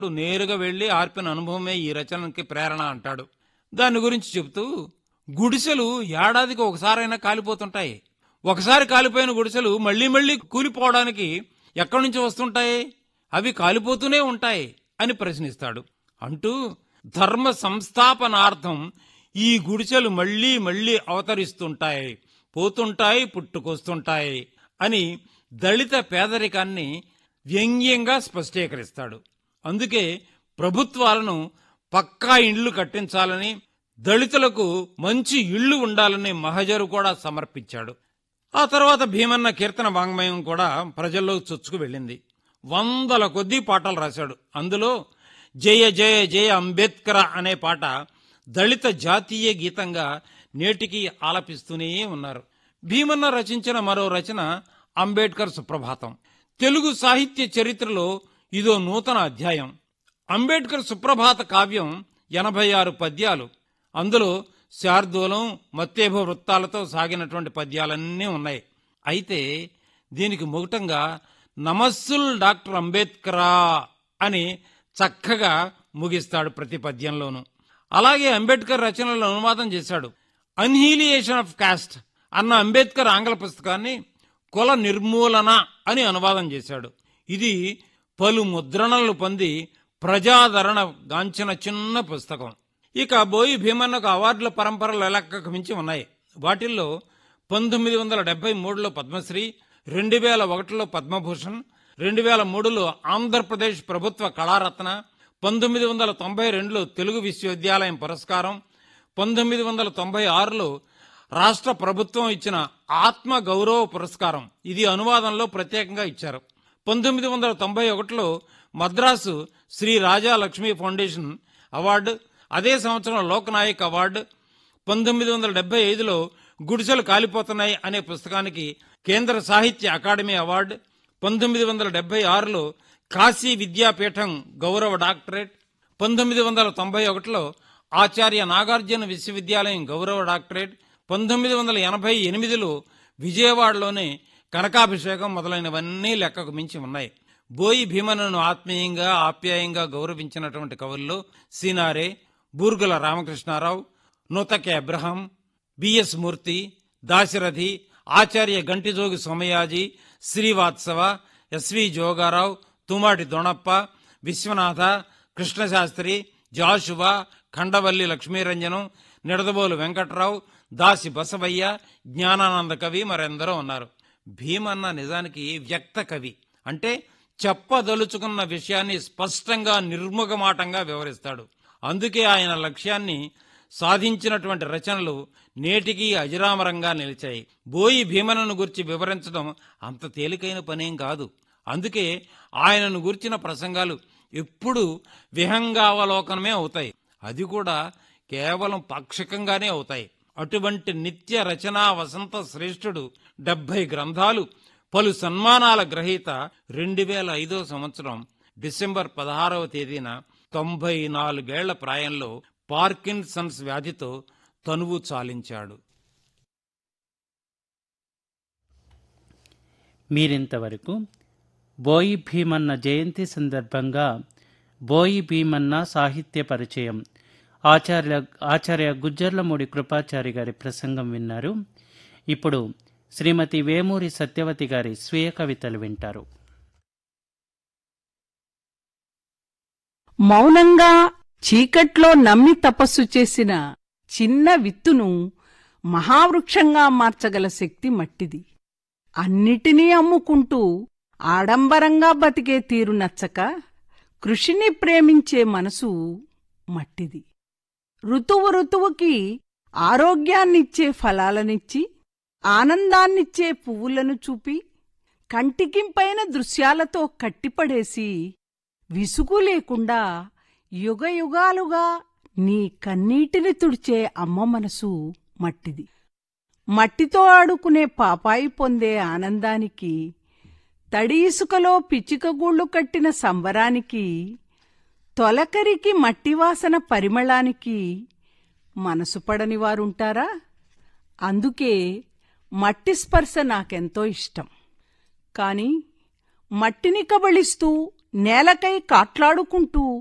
నేరుగా వెళ్లి ఆర్పిన అనుభవమే ఈ రచనకి ప్రేరణ అంటాడు దాని గురించి చెబుతూ గుడిసెలు ఏడాదికి ఒకసారైనా కాలిపోతుంటాయి ఒకసారి కాలిపోయిన గుడిసెలు మళ్లీ మళ్లీ కూలిపోవడానికి ఎక్కడి నుంచి వస్తుంటాయి అవి కాలిపోతూనే ఉంటాయి అని ప్రశ్నిస్తాడు అంటూ ధర్మ సంస్థాపనార్థం ఈ గుడిసెలు మళ్లీ మళ్లీ అవతరిస్తుంటాయి పోతుంటాయి పుట్టుకొస్తుంటాయి అని దళిత పేదరికాన్ని వ్యంగ్యంగా స్పష్టీకరిస్తాడు అందుకే ప్రభుత్వాలను పక్కా ఇండ్లు కట్టించాలని దళితులకు మంచి ఇళ్లు ఉండాలని మహజరు కూడా సమర్పించాడు ఆ తర్వాత భీమన్న కీర్తన వాంగ్మయం కూడా ప్రజల్లో చొచ్చుకు వెళ్ళింది వందల కొద్దీ పాటలు రాశాడు అందులో జయ జయ జయ అంబేద్కర్ అనే పాట దళిత జాతీయ గీతంగా నేటికి ఆలపిస్తూనే ఉన్నారు భీమన్న రచించిన మరో రచన అంబేద్కర్ సుప్రభాతం తెలుగు సాహిత్య చరిత్రలో ఇదో నూతన అధ్యాయం అంబేద్కర్ సుప్రభాత కావ్యం ఎనభై ఆరు పద్యాలు అందులో శార్దూలం మత్తేభ వృత్తాలతో సాగినటువంటి పద్యాలన్నీ ఉన్నాయి అయితే దీనికి ముగటంగా నమస్సుల్ డాక్టర్ అంబేద్కరా అని చక్కగా ముగిస్తాడు ప్రతి పద్యంలోనూ అలాగే అంబేద్కర్ రచనలను అనువాదం చేశాడు అన్హీలియేషన్ ఆఫ్ కాస్ట్ అన్న అంబేద్కర్ ఆంగ్ల పుస్తకాన్ని కుల నిర్మూలన అని అనువాదం చేశాడు ఇది పలు ముద్రణలు పొంది ప్రజాదరణ గాంచిన చిన్న పుస్తకం ఇక బోయి భీమన్నకు అవార్డుల పరంపరలు లెక్కకు మించి ఉన్నాయి వాటిల్లో పంతొమ్మిది వందల డెబ్బై మూడులో పద్మశ్రీ రెండు వేల ఒకటిలో పద్మభూషణ్ రెండు వేల మూడులో ఆంధ్రప్రదేశ్ ప్రభుత్వ కళారత్న పంతొమ్మిది వందల తొంభై రెండులో తెలుగు విశ్వవిద్యాలయం పురస్కారం పంతొమ్మిది వందల తొంభై ఆరులో రాష్ట్ర ప్రభుత్వం ఇచ్చిన ఆత్మ గౌరవ పురస్కారం ఇది అనువాదంలో ప్రత్యేకంగా ఇచ్చారు పంతొమ్మిది వందల తొంభై ఒకటిలో మద్రాసు శ్రీ రాజా లక్ష్మీ ఫౌండేషన్ అవార్డు అదే సంవత్సరం లోక్నాయక్ అవార్డు పంతొమ్మిది వందల డెబ్బై ఐదులో గుడిసెలు కాలిపోతున్నాయి అనే పుస్తకానికి కేంద్ర సాహిత్య అకాడమీ అవార్డు పంతొమ్మిది వందల డెబ్బై ఆరులో కాశీ విద్యాపీఠం గౌరవ డాక్టరేట్ పంతొమ్మిది వందల తొంభై ఒకటిలో ఆచార్య నాగార్జున విశ్వవిద్యాలయం గౌరవ డాక్టరేట్ పంతొమ్మిది వందల ఎనభై ఎనిమిదిలో విజయవాడలోనే కనకాభిషేకం మొదలైనవన్నీ లెక్కకు మించి ఉన్నాయి బోయి భీమనను ఆత్మీయంగా ఆప్యాయంగా గౌరవించినటువంటి కవుల్లో సీనారే బూర్గుల రామకృష్ణారావు నూతకే Abraham B S Murthy Dasarathi Acharya Gantijogi Somayaji Srivatsava S V Jogarao Tumati Donappa Viswanatha Krishnasastri Jashuva Khandavalli Lakshmiranjanam Nidadavolu Venkatrao Dasi Basavayya Jnanananda కవి మరెందరో ఉన్నారు భీమన్న నిజానికి వ్యక్త కవి అంటే చెప్పదలుచుకున్న విషయాన్ని స్పష్టంగా నిర్ముఖమాటంగా వివరిస్తాడు అందుకే ఆయన లక్ష్యాన్ని సాధించినటువంటి రచనలు నేటికి అజరామరంగా నిలిచాయి బోయి భీమనను గురించి వివరించడం అంత తేలికైన పనేం కాదు అందుకే ఆయనను గురించిన ప్రసంగాలు ఎప్పుడు విహంగావలోకనమే అవుతాయి అది కూడా కేవలం పాక్షికంగానే అవుతాయి అటువంటి నిత్య రచనా వసంత శ్రేష్ఠుడు డెబ్బై గ్రంథాలు పలు సన్మానాల గ్రహీత రెండు వేల ఐదో సంవత్సరం డిసెంబర్ పదహారవ తేదీన తొంభై నాలుగేళ్ల ప్రాయంలో పార్కిన్సన్స్ వ్యాధితో తనువు చాలించాడు మీరింతవరకు బోయి భీమన్న జయంతి సందర్భంగా బోయి భీమన్న సాహిత్య పరిచయం ఆచార్య ఆచార్య గుజ్జర్లమూడి కృపాచారి గారి ప్రసంగం విన్నారు ఇప్పుడు శ్రీమతి వేమూరి సత్యవతి గారి స్వీయ కవితలు వింటారు మౌనంగా చీకట్లో నమ్మి తపస్సు చేసిన చిన్న విత్తును మహావృక్షంగా మార్చగల శక్తి మట్టిది అన్నిటినీ అమ్ముకుంటూ ఆడంబరంగా బతికే తీరు నచ్చక కృషిని ప్రేమించే మనసు మట్టిది ఋతువు ఋతువుకి ఆరోగ్యాన్నిచ్చే ఫలాలనిచ్చి ఆనందాన్నిచ్చే పువ్వులను చూపి కంటికింపైన దృశ్యాలతో కట్టిపడేసి విసుగు లేకుండా యుగయుగాలుగా నీ కన్నీటిని తుడిచే అమ్మ మనసు మట్టిది మట్టితో ఆడుకునే పాపాయి పొందే ఆనందానికి తడి ఇసుకలో పిచ్చికగూళ్ళు కట్టిన సంబరానికి తొలకరికి మట్టివాసన పరిమళానికి మనసు పడని వారుంటారా అందుకే మట్టి స్పర్శ నాకెంతో ఇష్టం కాని మట్టిని కబళిస్తూ నేలకై కాట్లాడుకుంటూ